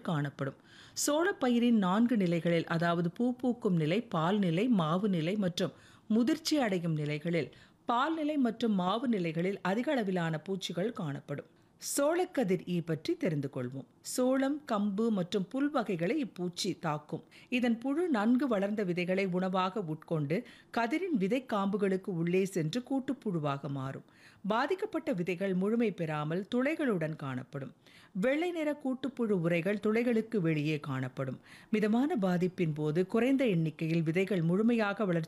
காணப்படும் சோளப்பயிரின் நான்கு நிலைகளில் அதாவது பூ பூக்கும் நிலை பால் நிலை மாவு நிலை மற்றும் முதிர்ச்சி அடையும் நிலைகளில் பால் நிலை மற்றும் மாவு நிலைகளில் அதிக அளவிலான பூச்சிகள் காணப்படும் சோளக்கதிர் ஈ பற்றி தெரிந்து கொள்வோம் சோளம் கம்பு மற்றும் புல் வகைகளை இப்பூச்சி தாக்கும் இதன் புழு நன்கு வளர்ந்த விதைகளை உணவாக உட்கொண்டு கதிரின் விதை காம்புகளுக்கு உள்ளே சென்று கூட்டுப்புழுவாக மாறும் பாதிக்கப்பட்ட விதைகள் முழுமை பெறாமல் துளைகளுடன் காணப்படும் வெள்ளை நிற கூட்டுப்புழு உரைகள் துளைகளுக்கு வெளியே காணப்படும் மிதமான பாதிப்பின் போது குறைந்த எண்ணிக்கையில் விதைகள் முழுமையாக வளர்ச்சி